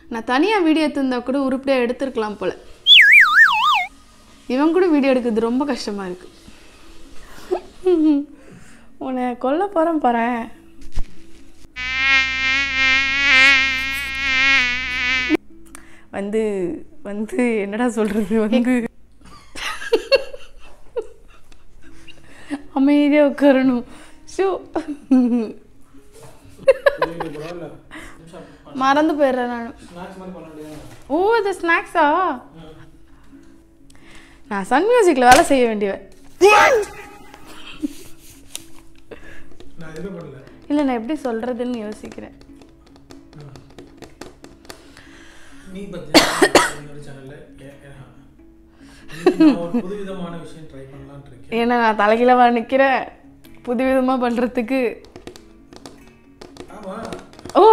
நான் தனியாக வீடியோ எடுத்திருந்தா கூட உருப்படியாக எடுத்திருக்கலாம் போல இவன் கூட வீடியோ எடுக்கிறது ரொம்ப கஷ்டமாக இருக்கு உன்னை கொல்ல போகிறேன் போகிறேன் வந்து வந்து என்னடா சொல்கிறது வந்து அமைதியாக உட்காரணும் ஷோ மறந்து போயிடுறேன் நான் ஓ இது ஸ்நாக்ஸா நான் சன் மியூசிக்கில் வேலை செய்ய வேண்டியவன் நான் எதுவும் பண்ணல இல்லை நான் எப்படி சொல்கிறதுன்னு யோசிக்கிறேன் நீ பத்தி என்னோட சேனல்ல ஒரு புதுவிதமான விஷயம் ட்ரை பண்ணலாம்னு இருக்கேன் ஏன்னா நான் தலைகீழவா நிற்கிறேன் புதுவிதமாக பண்ணுறதுக்கு ஆமா oh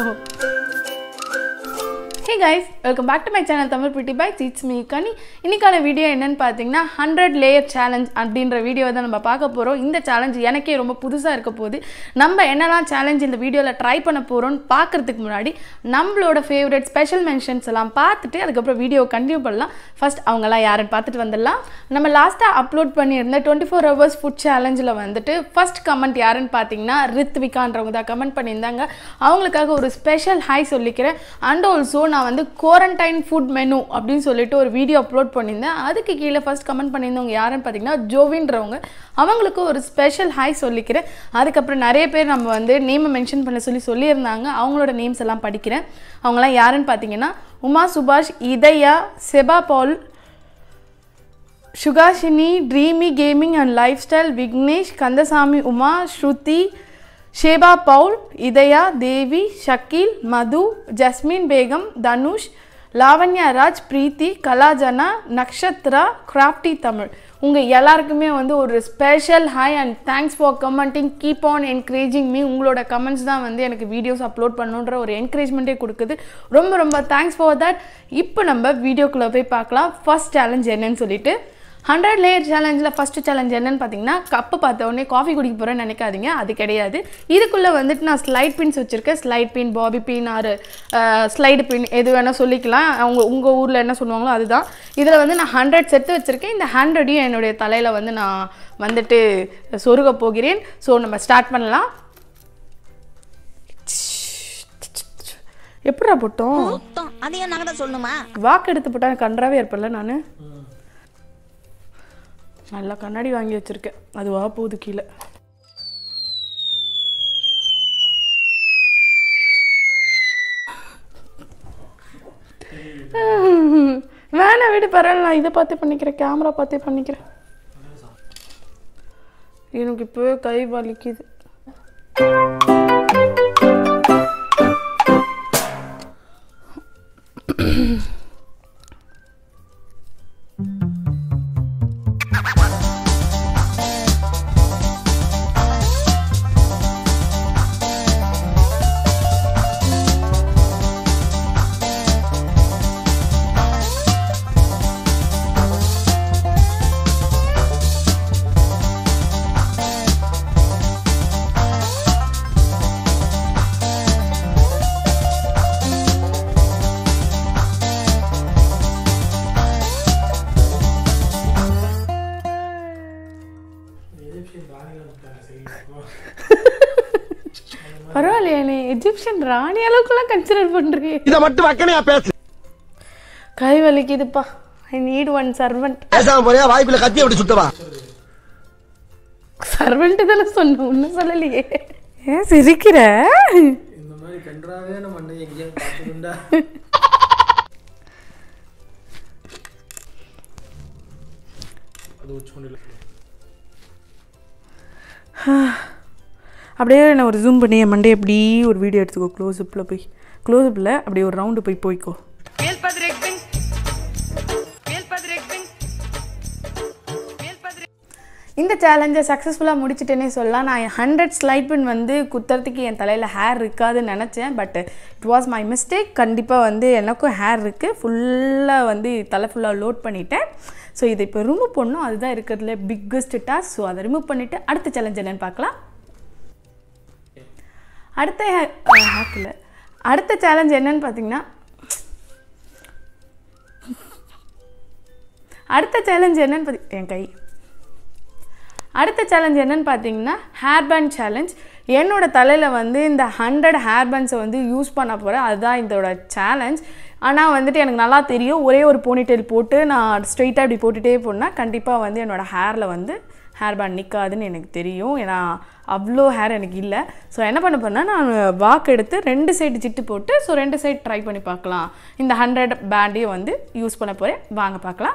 hey guys welcome back to my channel Tamil pretty bikes it's me Kani இன்னைக்கான வீடியோ என்னன்னு பார்த்தீங்கன்னா ஹண்ட்ரட் லேயர் சேலஞ்ச் அப்படின்ற வீடியோ தான் நம்ம பார்க்க போகிறோம் இந்த சேலஞ்ச் எனக்கே ரொம்ப புதுசாக இருக்க போகுது நம்ம என்னெல்லாம் சேலஞ்ச் இந்த வீடியோவில் ட்ரை பண்ண போகிறோம்னு பார்க்கறதுக்கு முன்னாடி நம்மளோட ஃபேவரட் ஸ்பெஷல் மென்ஷன்ஸ் எல்லாம் பார்த்துட்டு அதுக்கப்புறம் வீடியோ கண்டினியூ பண்ணலாம் ஃபர்ஸ்ட் அவங்கெல்லாம் யாருன்னு பார்த்துட்டு வந்துடலாம் நம்ம லாஸ்ட்டாக அப்லோட் பண்ணியிருந்த டுவெண்ட்டி ஃபோர் ஹவர்ஸ் ஃபுட் சேலஞ்சில் வந்துட்டு ஃபர்ஸ்ட் கமெண்ட் யாருன்னு பார்த்தீங்கன்னா ரித்விகான்றவங்க தான் கமெண்ட் பண்ணியிருந்தாங்க அவங்களுக்காக ஒரு ஸ்பெஷல் ஹாய் சொல்லிக்கிறேன் அண்ட் ஆல்சோ நான் வந்து குவாரண்டைன் ஃபுட் மெனு அப்படின்னு சொல்லிட்டு ஒரு வீடியோ அப்லோட் பண்ணியிருந்தேன் அதுக்கு கீழே ஃபர்ஸ்ட் கமெண்ட் பண்ணியிருந்தவங்க யாருன்னு பார்த்தீங்கன்னா ஜோவின்றவங்க அவங்களுக்கு ஒரு ஸ்பெஷல் ஹாய் சொல்லிக்கிறேன் அதுக்கப்புறம் நிறைய பேர் நம்ம வந்து நேமை மென்ஷன் பண்ண சொல்லி சொல்லியிருந்தாங்க அவங்களோட நேம்ஸ் எல்லாம் படிக்கிறேன் அவங்களாம் யாருன்னு பார்த்தீங்கன்னா Uma Subash Idhaya Seba Paul Suhasini dreamy gaming and lifestyle Vignesh Kandasamy Uma Shruti Sheba Paul Idhaya Devi Shakeel Madhu Jasmin Begum Dhanush Lavanya Raj Preethi Kalajana Nakshatra crafty Tamil உங்கள் எல்லாருக்குமே வந்து ஒரு special hi and thanks for commenting keep on encouraging me உங்களோட கமெண்ட்ஸ் தான் வந்து எனக்கு வீடியோஸ் அப்லோட் பண்ணுன்ற ஒரு என்கரேஜ்மெண்ட்டே கொடுக்குது ரொம்ப ரொம்ப தேங்க்ஸ் ஃபார் தட் இப்போ நம்ம வீடியோக்குள்ளே போய் பார்க்கலாம் ஃபர்ஸ்ட் சேலஞ்ச் என்னன்னு சொல்லிட்டு ஹண்ட்ரட் லேயர் சேலஞ்சில் ஃபஸ்ட்டு சேலஞ்ச் என்னன்னு பார்த்தீங்கன்னா கப்பு பார்த்த உடனே காஃபி குடிக்க போகிறேன்னு நினைக்காதீங்க அது கிடையாது இதுக்குள்ளே வந்துட்டு நான் ஸ்லைட் பின்ஸ் வச்சுருக்கேன் ஸ்லைட் பின் பாபி பின் ஆறு ஸ்லைடு பின் எது வேணால் சொல்லிக்கலாம் அவங்க உங்கள் ஊரில் என்ன சொல்லுவாங்களோ அதுதான் இதில் வந்து நான் ஹண்ட்ரட் செட்டு வச்சுருக்கேன் இந்த ஹண்ட்ரடையும் என்னுடைய தலையில் வந்து நான் வந்துட்டு சொருக போகிறேன் ஸோ நம்ம ஸ்டார்ட் பண்ணலாம் எப்படா போட்டோம் மொத்தம் அதையும் நாங்க தான் சொல்லணுமா வாக்கு எடுத்து போட்டா எனக்கு கன்றாவே இருப்பேன்ல நான் நல்லா கண்ணாடி வாங்கி வச்சிருக்கேன் அதுவா போகுது கீழே வேணாம் விடு பரவாயில்ல நான் இதை பார்த்து பண்ணிக்கிறேன் கேமரா பார்த்தே பண்ணிக்கிறேன் எனக்கு இப்போவே கை வலிக்குது எஜிப்சியன் ராணிகள் இருக்காங்க சரி பரவாயில்லையே நீ எஜிப்சியன் ராணி அளவுக்குலாம் கன்சிடர் பண்ணுறீங்க இத மட்டும் வக்கனையா பேசு கை வலிக்குதுப்பா ஐ நீட் ஒன் சர்வெண்ட் பேசாம போறியா வாய்ப்புல கத்தி அப்படி சுத்தவா சர்வெண்ட் தானே சொன்னேன் ஒன்றும் சொல்லலையே ஏன் சிரிக்கிற இந்த மாதிரி கன்றாவே நம்ம அண்ணன் எங்கேயாவது பார்த்துருந்தா அது உச்சு கொண்டு அப்படியே நான் ஒரு ஜூம் பண்ணி என் மண்டே அப்படி ஒரு வீடியோ எடுத்துக்கோ க்ளோஸ்அப்பில் போய் க்ளோஸ்அப்பில் அப்படியே ஒரு ரவுண்டு போய் போய்க்கோ இந்த சேலஞ்சை சக்ஸஸ்ஃபுல்லாக முடிச்சிட்டேனே சொல்லலாம் நான் ஹண்ட்ரட் ஸ்லைட் பின் வந்து குத்துறதுக்கு என் தலையில் ஹேர் இருக்காதுன்னு நினச்சேன் but it was my mistake கண்டிப்பாக வந்து எனக்கும் ஹேர் இருக்குது ஃபுல்லாக வந்து தலை ஃபுல்லாக லோட் பண்ணிட்டேன் ஸோ இதை இப்போ ரிமூவ் பண்ணணும் அதுதான் இருக்கிறதுல பிக்கஸ்ட் டாஸ்க் ஸோ அதை ரிமூவ் பண்ணிவிட்டு அடுத்த சேலஞ்ச் என்னன்னு பார்க்கலாம் அடுத்த ஹேக்கில் அடுத்த சேலஞ்ச் என்னன்னு பார்த்தீங்கன்னா அடுத்த சேலஞ்ச் என்னன்னு பார்த்தி என் கை அடுத்த சேலஞ்ச் என்னன்னு பார்த்தீங்கன்னா ஹேர் பேண்ட் சேலஞ்ச் என்னோட தலையில் வந்து இந்த ஹண்ட்ரட் ஹேர் பேண்ட்ஸை வந்து யூஸ் பண்ண போகிறேன் அதுதான் இதோட சேலஞ்ச் ஆனால் வந்துட்டு எனக்கு நல்லா தெரியும் ஒரே ஒரு போனிடெயில் போட்டு நான் ஸ்ட்ரெயிட்டாக இப்படி போட்டுகிட்டே போனால் கண்டிப்பாக வந்து என்னோடய ஹேரில் வந்து ஹேர் பேண்ட் நிற்காதுன்னு எனக்கு தெரியும் ஏன்னா அவ்வளோ ஹேர் எனக்கு இல்லை ஸோ என்ன பண்ண போறேன்னா நான் வாக்கு எடுத்து ரெண்டு சைடு ஜிட்டு போட்டு ஸோ ரெண்டு சைடு ட்ரை பண்ணி பார்க்கலாம் இந்த ஹண்ட்ரட் பேண்டையும் வந்து யூஸ் பண்ண போகிறேன் வாங்க பார்க்கலாம்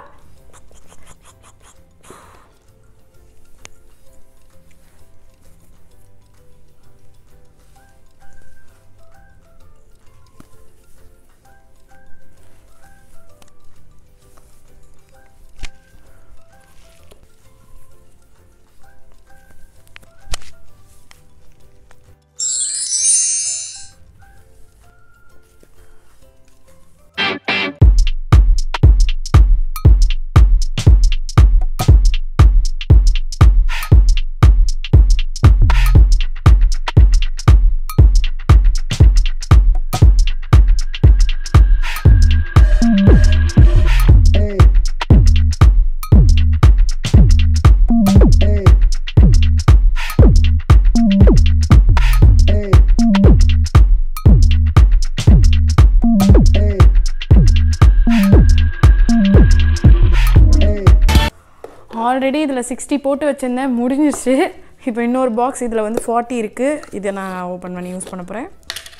ஆல்ரெடி இதில் சிக்ஸ்டி போட்டு வச்சுருந்தேன் முடிஞ்சிருச்சு இப்போ இன்னொரு பாக்ஸ் இதில் வந்து ஃபார்ட்டி இருக்குது இதை நான் ஓப்பன் பண்ணி யூஸ் பண்ண போகிறேன்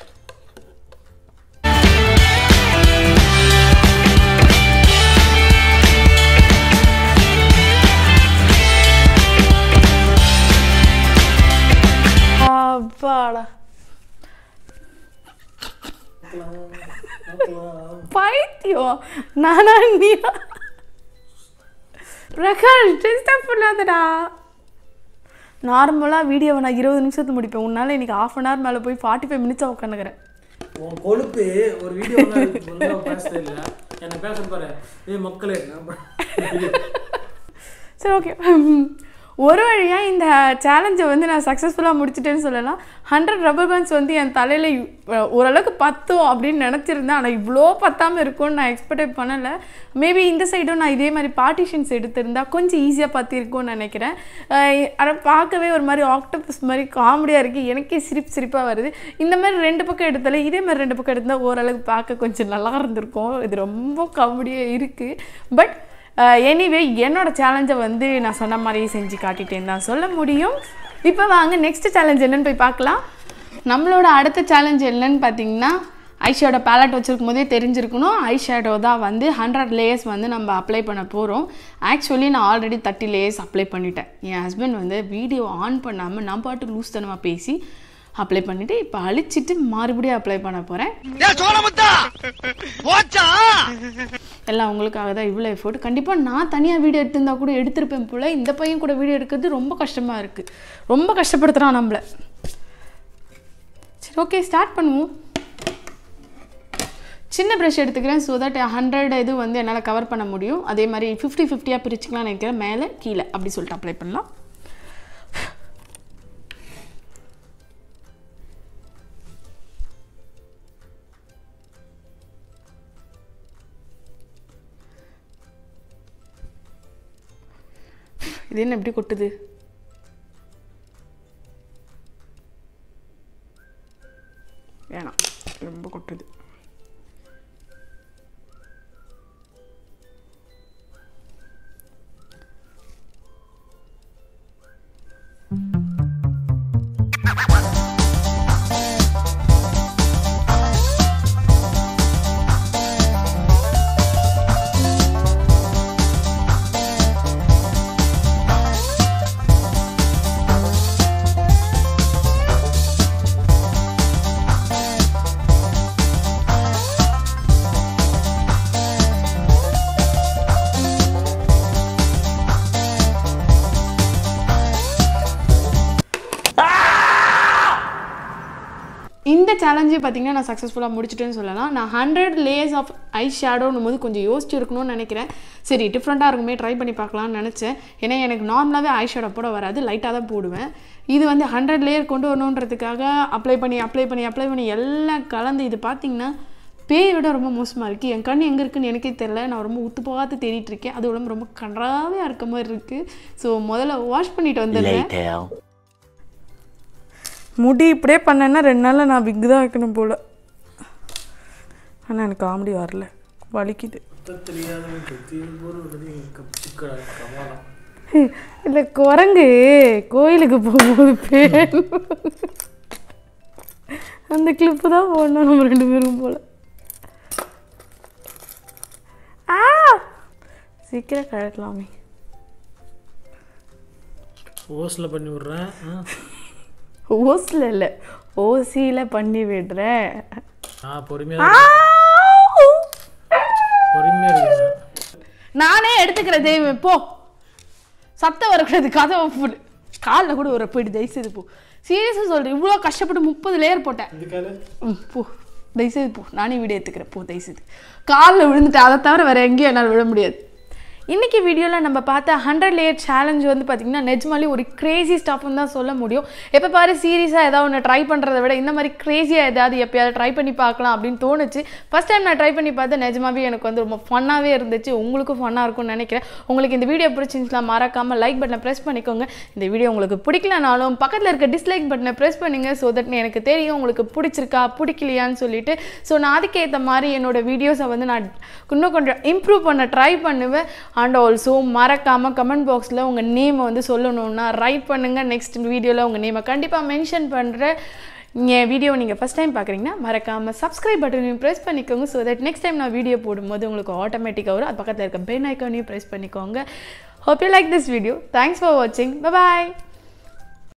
அப்பாடா பைத்தியம் நானா நீயா பிரகாஷ் டிஸ்டர்ப் பண்ணாதடா நார்மலாக வீடியோவை நான் இருபது நிமிஷத்துல முடிப்பேன் உன்னால் இன்னைக்கு ஆஃப் அன் ஹவர் மேலே போய் ஃபார்ட்டி ஃபைவ் மினிட்ஸாக உட்காந்துக்கிறேன் உன் கொழுப்பு ஒரு வீடியோ பேச தெரியல என்ன பேச பாரு ஏய் மக்களே நம்ம சரி ஓகே ஒரு வழியாக இந்த சேலஞ்சை வந்து நான் சக்ஸஸ்ஃபுல்லாக முடிச்சிட்டேன்னு சொல்லலாம் ஹண்ட்ரட் ரப்பர் பேண்ட்ஸ் வந்து என் தலையில் ஓரளவுக்கு பத்தும் அப்படின்னு நினச்சிருந்தேன் ஆனால் இவ்வளோ பத்தாமல் இருக்கும்னு நான் எக்ஸ்பெக்ட் பண்ணலை மேபி இந்த சைடும் நான் இதே மாதிரி பார்ட்டிஷன்ஸ் எடுத்திருந்தா கொஞ்சம் ஈஸியாக பற்றிருக்கும்னு நினைக்கிறேன் ஆனால் பார்க்கவே ஒரு மாதிரி ஆக்டோபஸ் மாதிரி காமெடியாக இருக்குது எனக்கே சிரிப்பு சிரிப்பாக வருது இந்த மாதிரி ரெண்டு பக்கம் எடுத்தாலே இதே மாதிரி ரெண்டு பக்கம் எடுத்தால் ஓரளவுக்கு பார்க்க கொஞ்சம் நல்லா இருந்திருக்கும் இது ரொம்ப காமெடியாக இருக்குது பட் எனிவே என்னோட சேலஞ்சை வந்து நான் சொன்ன மாதிரியே செஞ்சு காட்டிட்டேன்னு தான் சொல்ல முடியும் இப்போ வாங்க நெக்ஸ்ட் சேலஞ்ச் என்னன்னு போய் பார்க்கலாம் நம்மளோட அடுத்த சேலஞ்ச் என்னன்னு பார்த்தீங்கன்னா ஐஷேடோ பேலட் வச்சுருக்கும் போதே தெரிஞ்சிருக்கணும் ஐஷேடோ தான் வந்து ஹண்ட்ரட் லேயர்ஸ் வந்து நம்ம அப்ளை பண்ண போகிறோம் ஆக்சுவலி நான் ஆல்ரெடி தேர்ட்டி லேயர்ஸ் அப்ளை பண்ணிட்டேன் என் ஹஸ்பண்ட் வந்து வீடியோ ஆன் பண்ணாமல் நான் பாட்டு லூஸ் தனமாக பேசி அப்ளை பண்ணிவிட்டு இப்போ அழிச்சிட்டு மறுபடியும் அப்ளை பண்ண போகிறேன் எல்லாம் உங்களுக்காக தான் இவ்வளோ எஃபோர்ட் கண்டிப்பாக நான் தனியாக வீடியோ எடுத்திருந்தா கூட எடுத்திருப்பேன் போல் இந்த பையன் கூட வீடியோ எடுக்கிறது ரொம்ப கஷ்டமாக இருக்குது ரொம்ப கஷ்டப்படுத்துகிறான் நம்மளை சரி ஓகே ஸ்டார்ட் பண்ணுவோம் சின்ன ப்ரஷ் எடுத்துக்கிறேன் ஸோ தட் ஹண்ட்ரட் இது வந்து என்னால் கவர் பண்ண முடியும் அதே மாதிரி ஃபிஃப்டி ஃபிஃப்டியாக பிரிச்சுக்கலாம் நினைக்கிறேன் மேலே கீழே அப்படி சொல்லிட்டு அப்ளை பண்ணலாம் இது என்ன எப்படி கொட்டுது வேணாம் ரொம்ப கொட்டுது இந்த சேலஞ்சே பார்த்தீங்கன்னா நான் சக்ஸஸ்ஃபுல்லாக முடிச்சிட்டேன்னு சொல்லலாம் நான் ஹண்ட்ரட் லேயர்ஸ் ஆஃப் ஐ ஷேடோன்னும் போது கொஞ்சம் யோசிச்சு இருக்கணும்னு நினைக்கிறேன் சரி டிஃப்ரெண்ட்டாக இருக்குமே ட்ரை பண்ணி பார்க்கலாம்னு நினச்சேன் ஏன்னா எனக்கு நார்மலாகவே ஐ ஷேடோ போட வராது லைட்டாக தான் போடுவேன் இது வந்து ஹண்ட்ரட் லேயர் கொண்டு வரணுன்றதுக்காக அப்ளை பண்ணி அப்ளை பண்ணி அப்ளை பண்ணி எல்லாம் கலந்து இது பார்த்தீங்கன்னா பேயை விட ரொம்ப மோசமாக இருக்குது என் கண் எங்கே இருக்குன்னு எனக்கே தெரில நான் ரொம்ப உத்து பார்த்து தேடிட்டு இருக்கேன் அது உடம்பு ரொம்ப கன்றாவையாக இருக்க மாதிரி இருக்குது ஸோ முதல்ல வாஷ் பண்ணிட்டு வந்துடுறேன் முடி இப்படியே பண்ணேன்னா ரெண்டு நாளில் நான் விக் தான் வைக்கணும் போல் ஆனால் எனக்கு காமெடி வரல வலிக்குது தெரியாதவங்க தீர்வு சிக்கடா கமாலம் இல்லை குரங்கு கோயிலுக்கு போகும்போது பேர் அந்த கிளிப்பு தான் போடணும் நம்ம ரெண்டு பேரும் போல ஆ சீக்கிரம் கழட்டலாமே ஓஸில் பண்ணி விட்றேன் ஆ. ஓஸில் இல்லை ஓசியில் பண்ணி விடுறேன் ஆ பொறுமையாக பொறுமையாக இருக்கு நானே எடுத்துக்கிறேன் தெய்வமே போ சத்தம் வரக்கூடாது கதவை போடு காலில் கூட ஒரு போயிட்டு தயவுசெய்து போ சீரியஸாக சொல்கிறேன் இவ்வளோ கஷ்டப்பட்டு முப்பது லேயர் போட்டேன் இதுக்காக ம் போ தயவுசெய்து போ நானே வீடியோ எடுத்துக்கிறேன் போ தயவுசெய்து காலில் விழுந்துட்டு அதை தவிர வேறு எங்கேயும் என்னால் விழ முடியாது இன்றைக்கி வீடியோவில் நம்ம பார்த்த ஹண்ட்ரட் லேயர் சேலஞ்ச் வந்து பார்த்திங்கன்னா நெஜ்மாலி ஒரு கிரேசி ஸ்டாஃப்னு தான் சொல்ல முடியும் எப்போ பாரு சீரியஸாக ஏதாவது ஒன்று ட்ரை பண்ணுறதை விட இந்த மாதிரி க்ரேஸியாக ஏதாவது எப்பயாவது ட்ரை பண்ணி பார்க்கலாம் அப்படின்னு தோணுச்சு ஃபஸ்ட் டைம் நான் ட்ரை பண்ணி பார்த்தேன் நிஜமாவே எனக்கு வந்து ரொம்ப ஃபன்னாகவே இருந்துச்சு உங்களுக்கும் ஃபன்னாக இருக்கும்னு நினைக்கிறேன் உங்களுக்கு இந்த வீடியோ பிடிச்சிருந்துச்சுன்னா மறக்காமல் லைக் பட்டனை ப்ரெஸ் பண்ணிக்கோங்க இந்த வீடியோ உங்களுக்கு பிடிக்கலனாலும் பக்கத்தில் இருக்க டிஸ்லைக் பட்டனை ப்ரெஸ் பண்ணுங்க ஸோ தட் எனக்கு தெரியும் உங்களுக்கு பிடிச்சிருக்கா பிடிக்கலையான்னு சொல்லிட்டு ஸோ நான் அதுக்கேற்ற மாதிரி என்னோட வீடியோஸை வந்து நான் இன்னும் கொஞ்சம் இம்ப்ரூவ் பண்ண ட்ரை பண்ணுவேன் அண்ட் ஆல்சோ மறக்காமல் கமெண்ட் பாக்ஸில் உங்கள் நேமை வந்து சொல்லணும்னா ரைட் பண்ணுங்கள் நெக்ஸ்ட் வீடியோவில் உங்கள் நேமை கண்டிப்பாக மென்ஷன் பண்ணுறேன் என் வீடியோ நீங்கள் ஃபஸ்ட் டைம் பார்க்குறீங்கன்னா மறக்காமல் சப்ஸ்கிரைப் பட்டனையும் ப்ரெஸ் பண்ணிக்கோங்க ஸோ தட் நெக்ஸ்ட் டைம் நான் வீடியோ போடும்போது உங்களுக்கு ஆட்டோமேட்டிக்காக வரும் அது பக்கத்தில் இருக்க பெல் ஐக்கானையும் ப்ரெஸ் பண்ணிக்கோங்க hope you like this video thanks for வாட்சிங் பாய்